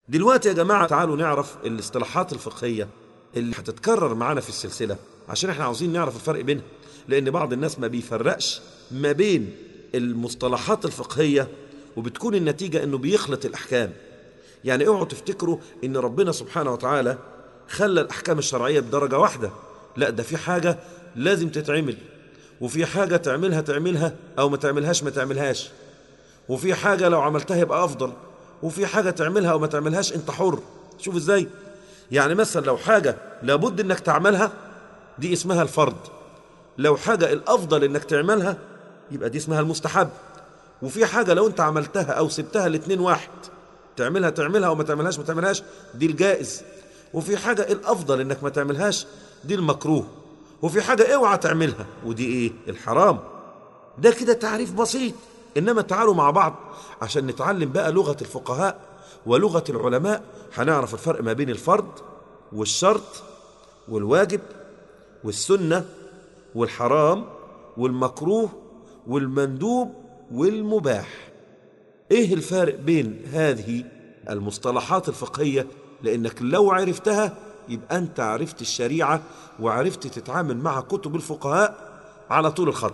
دلوقتي يا جماعة تعالوا نعرف الاصطلاحات الفقهية اللي هتتكرر معانا في السلسلة عشان احنا عاوزين نعرف الفرق بينها لأن بعض الناس ما بيفرقش ما بين المصطلحات الفقهية وبتكون النتيجة انه بيخلط الأحكام يعني اوعوا تفتكروا ان ربنا سبحانه وتعالى خلى الأحكام الشرعية بدرجة واحدة لا ده في حاجة لازم تتعمل وفي حاجة تعملها تعملها أو ما تعملهاش ما تعملهاش وفي حاجة لو عملتها يبقى أفضل وفي حاجة تعملها أو ما تعملهاش أنت حر شوف إزاي يعني مثلا لو حاجة لابد أنك تعملها دي اسمها الفرض لو حاجة الأفضل أنك تعملها يبقى دي اسمها المستحب وفي حاجة لو أنت عملتها أو سبتها الاتنين واحد تعملها تعملها أو ما تعملهاش ما تعملهاش دي الجائز وفي حاجة الأفضل أنك ما تعملهاش دي المكروه وفي حاجة اوعى تعملها ودي ايه الحرام ده كده تعريف بسيط انما تعالوا مع بعض عشان نتعلم بقى لغة الفقهاء ولغة العلماء هنعرف الفرق ما بين الفرض والشرط والواجب والسنة والحرام والمكروه والمندوب والمباح ايه الفارق بين هذه المصطلحات الفقهية لانك لو عرفتها يبقى انت عرفت الشريعة وعرفت تتعامل مع كتب الفقهاء على طول الخط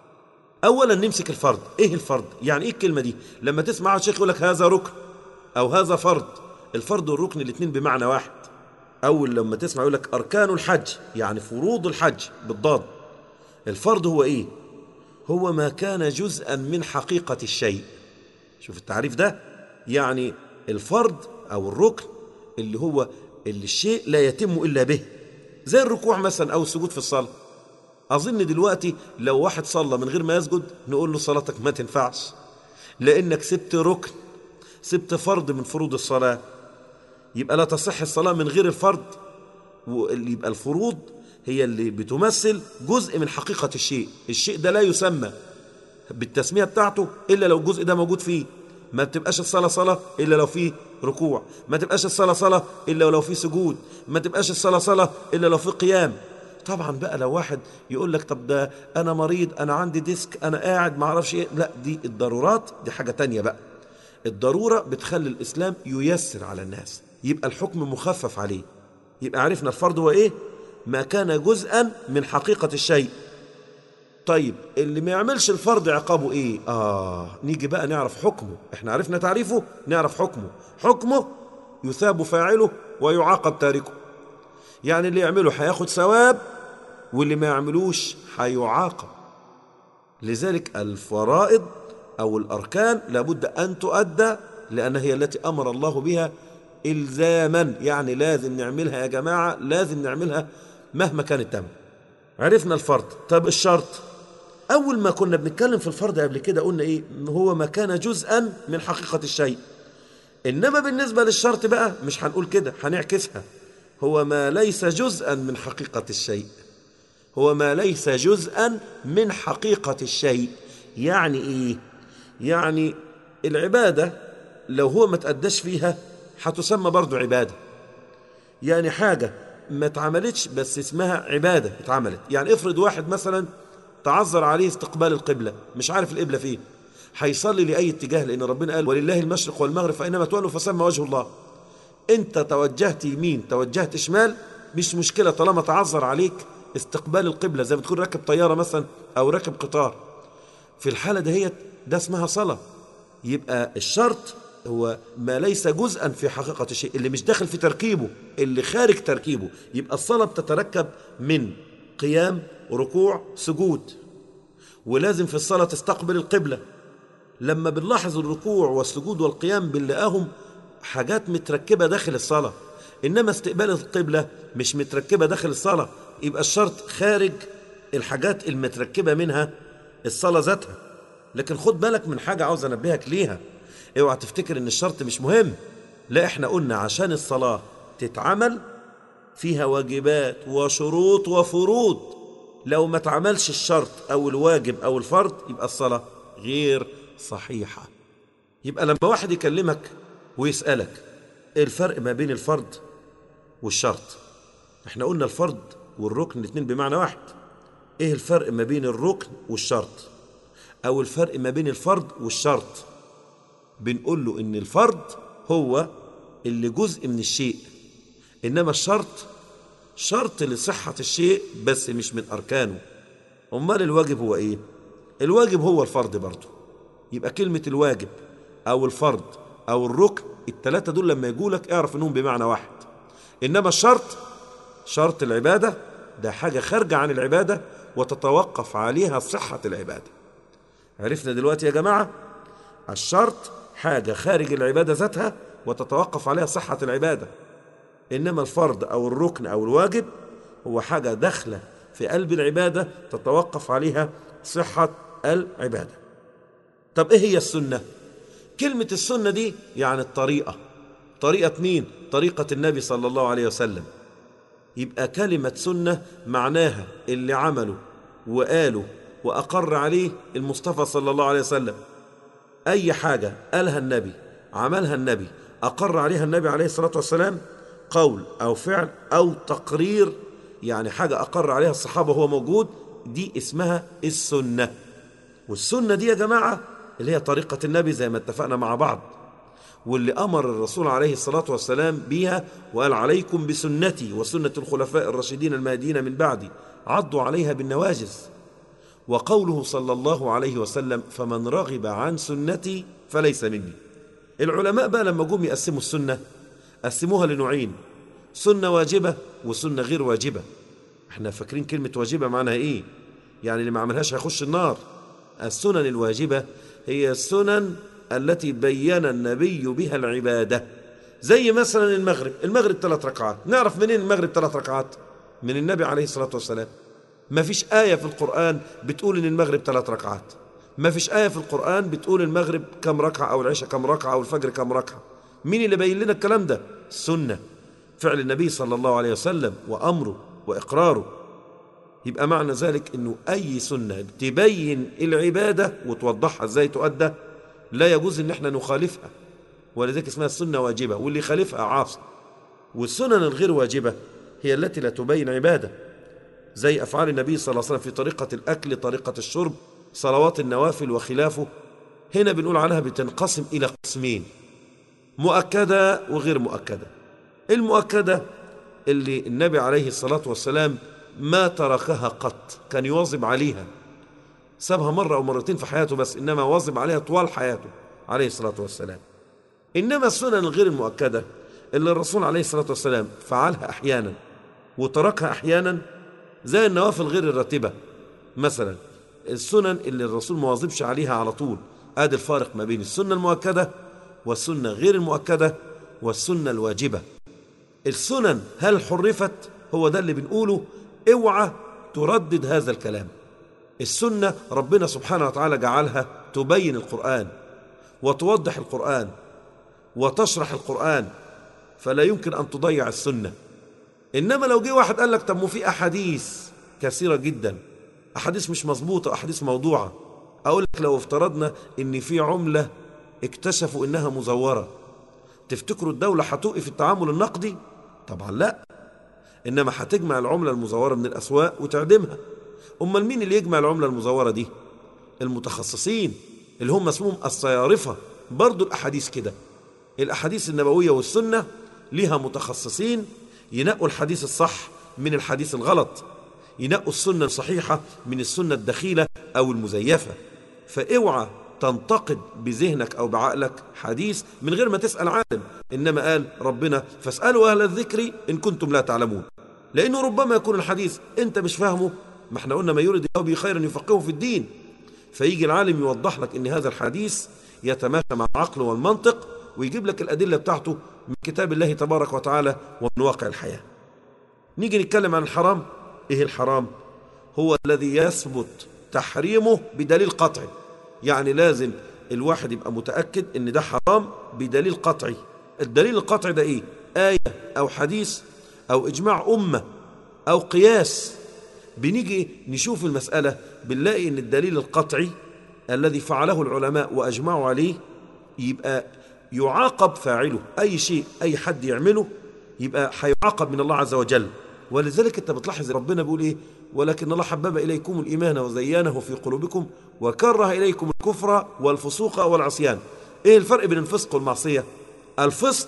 اولا نمسك الفرض ايه الفرض يعني ايه الكلمة دي لما تسمع الشيخ يقول لك هذا ركن او هذا فرض الفرض والركن الاثنين بمعنى واحد اول لما تسمع يقول لك اركان الحج يعني فروض الحج بالضاد الفرض هو ايه هو ما كان جزءا من حقيقة الشيء شوف التعريف ده يعني الفرض او الركن اللي هو اللي الشيء لا يتم إلا به زي الركوع مثلا أو السجود في الصلاة أظن دلوقتي لو واحد صلى من غير ما يسجد نقول له صلاتك ما تنفعش لأنك سبت ركن سبت فرض من فروض الصلاة يبقى لا تصح الصلاة من غير الفرض يبقى الفروض هي اللي بتمثل جزء من حقيقة الشيء الشيء ده لا يسمى بالتسمية بتاعته إلا لو الجزء ده موجود فيه ما بتبقاش الصلاة صلاة إلا لو فيه ركوع ما تبقاش الصلاة صلاة إلا لو فيه سجود ما تبقاش الصلاة صلاة إلا لو فيه قيام طبعا بقى لو واحد يقول لك طب ده أنا مريض أنا عندي ديسك أنا قاعد ما أعرفش إيه لا دي الضرورات دي حاجة تانية بقى الضرورة بتخلي الإسلام ييسر على الناس يبقى الحكم مخفف عليه يبقى عرفنا الفرض هو إيه ما كان جزءا من حقيقة الشيء طيب اللي ما يعملش الفرض عقابه ايه اه نيجي بقى نعرف حكمه احنا عرفنا تعريفه نعرف حكمه حكمه يثاب فاعله ويعاقب تاركه يعني اللي يعمله هياخد ثواب واللي ما يعملوش هيعاقب لذلك الفرائض او الاركان لابد ان تؤدى لانها هي التي امر الله بها الزاما يعني لازم نعملها يا جماعه لازم نعملها مهما كان الثمن عرفنا الفرض طب الشرط أول ما كنا بنتكلم في الفرض قبل كده قلنا إيه هو ما كان جزءا من حقيقة الشيء إنما بالنسبة للشرط بقى مش هنقول كده هنعكسها هو ما ليس جزءا من حقيقة الشيء هو ما ليس جزءا من حقيقة الشيء يعني إيه يعني العبادة لو هو ما تأداش فيها هتسمى برضو عبادة يعني حاجة ما اتعملتش بس اسمها عبادة اتعملت يعني افرض واحد مثلا تعذر عليه استقبال القبلة مش عارف القبلة فين هيصلي لأي اتجاه لأن ربنا قال ولله المشرق والمغرب فإنما تولوا فسمى وجه الله أنت توجهت يمين توجهت شمال مش مشكلة طالما تعذر عليك استقبال القبلة زي ما تكون راكب طيارة مثلا أو راكب قطار في الحالة دهيت ده اسمها صلاة يبقى الشرط هو ما ليس جزءا في حقيقة الشيء اللي مش داخل في تركيبه اللي خارج تركيبه يبقى الصلاة بتتركب من قيام ركوع سجود ولازم في الصلاة تستقبل القبلة لما بنلاحظ الركوع والسجود والقيام بنلاقاهم حاجات متركبة داخل الصلاة إنما استقبال القبلة مش متركبة داخل الصلاة يبقى الشرط خارج الحاجات المتركبة منها الصلاة ذاتها لكن خد بالك من حاجة عاوز أنبهك ليها اوعى تفتكر ان الشرط مش مهم لا احنا قلنا عشان الصلاة تتعمل فيها واجبات وشروط وفروض لو ما تعملش الشرط او الواجب او الفرض يبقى الصلاة غير صحيحة يبقى لما واحد يكلمك ويسألك ايه الفرق ما بين الفرض والشرط احنا قلنا الفرض والركن الاثنين بمعنى واحد ايه الفرق ما بين الركن والشرط او الفرق ما بين الفرض والشرط بنقول له ان الفرض هو اللي جزء من الشيء إنما الشرط شرط لصحة الشيء بس مش من أركانه أمال الواجب هو إيه الواجب هو الفرض برضه يبقى كلمة الواجب أو الفرض أو الركن التلاتة دول لما يقولك اعرف إنهم بمعنى واحد إنما الشرط شرط العبادة ده حاجة خارجة عن العبادة وتتوقف عليها صحة العبادة عرفنا دلوقتي يا جماعة الشرط حاجة خارج العبادة ذاتها وتتوقف عليها صحة العبادة إنما الفرض أو الركن أو الواجب هو حاجة داخلة في قلب العبادة تتوقف عليها صحة العبادة طب إيه هي السنة؟ كلمة السنة دي يعني الطريقة طريقة مين؟ طريقة النبي صلى الله عليه وسلم يبقى كلمة سنة معناها اللي عمله وقاله وأقر عليه المصطفى صلى الله عليه وسلم أي حاجة قالها النبي عملها النبي أقر عليها النبي عليه الصلاة والسلام قول أو فعل أو تقرير يعني حاجة أقر عليها الصحابة وهو موجود دي اسمها السنة والسنة دي يا جماعة اللي هي طريقة النبي زي ما اتفقنا مع بعض واللي أمر الرسول عليه الصلاة والسلام بها وقال عليكم بسنتي وسنة الخلفاء الراشدين المهديين من بعدي عضوا عليها بالنواجز وقوله صلى الله عليه وسلم فمن رغب عن سنتي فليس مني العلماء بقى لما جم يقسموا السنة قسموها لنوعين سنة واجبة وسنة غير واجبة احنا فاكرين كلمة واجبة معناها ايه يعني اللي ما عملهاش هيخش النار السنن الواجبة هي السنن التي بين النبي بها العبادة زي مثلا المغرب المغرب ثلاث ركعات نعرف منين المغرب ثلاث ركعات من النبي عليه الصلاة والسلام ما فيش آية في القرآن بتقول إن المغرب ثلاث ركعات ما فيش آية في القرآن بتقول المغرب كم ركعة أو العشاء كم ركعة أو الفجر كم ركعة مين اللي بين لنا الكلام ده السنة فعل النبي صلى الله عليه وسلم وأمره وإقراره يبقى معنى ذلك أنه أي سنة تبين العبادة وتوضحها إزاي تؤدى لا يجوز أن احنا نخالفها ولذلك اسمها السنة واجبة واللي يخالفها عاصي والسنن الغير واجبة هي التي لا تبين عبادة زي أفعال النبي صلى الله عليه وسلم في طريقة الأكل طريقة الشرب صلوات النوافل وخلافه هنا بنقول عنها بتنقسم إلى قسمين مؤكدة وغير مؤكدة المؤكدة اللي النبي عليه الصلاة والسلام ما تركها قط كان يواظب عليها سابها مرة أو مرتين في حياته بس إنما واظب عليها طوال حياته عليه الصلاة والسلام إنما السنن الغير المؤكدة اللي الرسول عليه الصلاة والسلام فعلها أحيانا وتركها أحيانا زي النوافل غير الراتبة مثلا السنن اللي الرسول مواظبش عليها على طول ادي الفارق ما بين السنة المؤكدة والسنة غير المؤكدة والسنة الواجبة السنن هل حرفت هو ده اللي بنقوله اوعى تردد هذا الكلام السنة ربنا سبحانه وتعالى جعلها تبين القرآن وتوضح القرآن وتشرح القرآن فلا يمكن أن تضيع السنة إنما لو جه واحد قال لك طب في أحاديث كثيرة جدا أحاديث مش مظبوطة أحاديث موضوعة أقول لك لو افترضنا إن في عملة اكتشفوا إنها مزورة تفتكروا الدولة هتوقف التعامل النقدي؟ طبعا لا إنما هتجمع العملة المزورة من الأسواق وتعدمها أمال مين اللي يجمع العملة المزورة دي؟ المتخصصين اللي هم اسمهم الصيارفة برضو الأحاديث كده الأحاديث النبوية والسنة لها متخصصين ينقوا الحديث الصح من الحديث الغلط ينقوا السنة الصحيحة من السنة الدخيلة أو المزيفة فاوعى تنتقد بذهنك أو بعقلك حديث من غير ما تسأل عالم إنما قال ربنا فاسألوا أهل الذكر إن كنتم لا تعلمون لأنه ربما يكون الحديث أنت مش فاهمه ما احنا قلنا ما يريد الله به خيرا يفقهه في الدين فيجي العالم يوضح لك ان هذا الحديث يتماشى مع العقل والمنطق ويجيب لك الأدلة بتاعته من كتاب الله تبارك وتعالى ومن واقع الحياة نيجي نتكلم عن الحرام ايه الحرام هو الذي يثبت تحريمه بدليل قطعي يعني لازم الواحد يبقى متأكد ان ده حرام بدليل قطعي الدليل القطعي ده ايه آية او حديث او اجماع أمة او قياس بنيجي نشوف المسألة بنلاقي ان الدليل القطعي الذي فعله العلماء وأجمعوا عليه يبقى يعاقب فاعله أي شيء أي حد يعمله يبقى هيعاقب من الله عز وجل ولذلك انت بتلاحظ ربنا بيقول ايه ولكن الله حبب اليكم الايمان وزينه في قلوبكم وكره اليكم الكفر والفسوق والعصيان ايه الفرق بين الفسق والمعصيه الفسق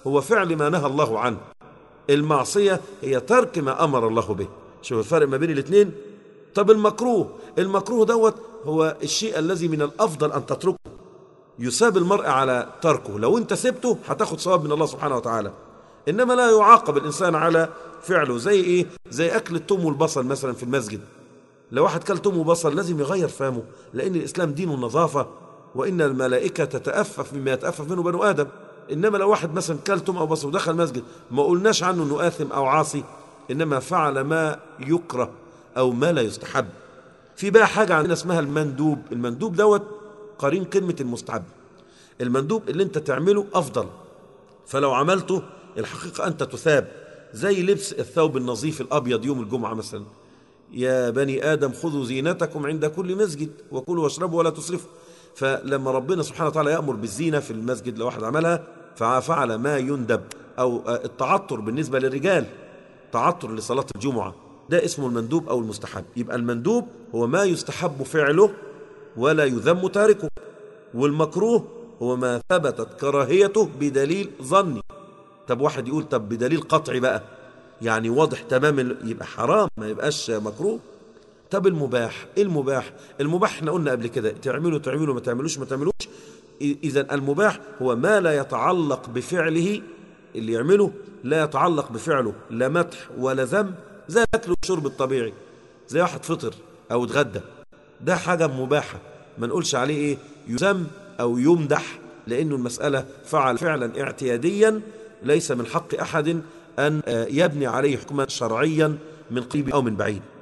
هو فعل ما نهى الله عنه المعصية هي ترك ما أمر الله به شوف الفرق ما بين الاثنين طب المكروه المكروه دوت هو الشيء الذي من الأفضل أن تتركه يساب المرء على تركه لو انت سبته هتاخد ثواب من الله سبحانه وتعالى انما لا يعاقب الانسان على فعله زي ايه زي اكل التوم والبصل مثلا في المسجد لو واحد كل توم وبصل لازم يغير فمه لان الاسلام دين النظافه وان الملائكه تتأفف مما يتأفف منه بنو ادم انما لو واحد مثلا كل توم او بصل ودخل المسجد ما قلناش عنه انه اثم او عاصي انما فعل ما يكره او ما لا يستحب في بقى حاجه عندنا اسمها المندوب المندوب دوت قرين كلمه المستحب المندوب اللي انت تعمله افضل فلو عملته الحقيقه انت تثاب زي لبس الثوب النظيف الابيض يوم الجمعه مثلا يا بني ادم خذوا زينتكم عند كل مسجد وكلوا واشربوا ولا تسرفوا فلما ربنا سبحانه وتعالى يامر بالزينه في المسجد لو واحد عملها ففعل ما يندب او التعطر بالنسبه للرجال تعطر لصلاه الجمعه ده اسمه المندوب او المستحب يبقى المندوب هو ما يستحب فعله ولا يذم تاركه والمكروه هو ما ثبتت كراهيته بدليل ظني طب واحد يقول طب بدليل قطعي بقى يعني واضح تمام يبقى حرام ما يبقاش مكروه طب المباح ايه المباح المباح احنا قلنا قبل كده تعملوا تعملوا ما تعملوش ما تعملوش اذا المباح هو ما لا يتعلق بفعله اللي يعمله لا يتعلق بفعله لا مدح ولا ذم زي الاكل والشرب الطبيعي زي واحد فطر او اتغدى ده حاجه مباحه ما نقولش عليه ايه يذم او يمدح لانه المساله فعل فعلا اعتياديا ليس من حق احد ان يبني عليه حكما شرعيا من قريب او من بعيد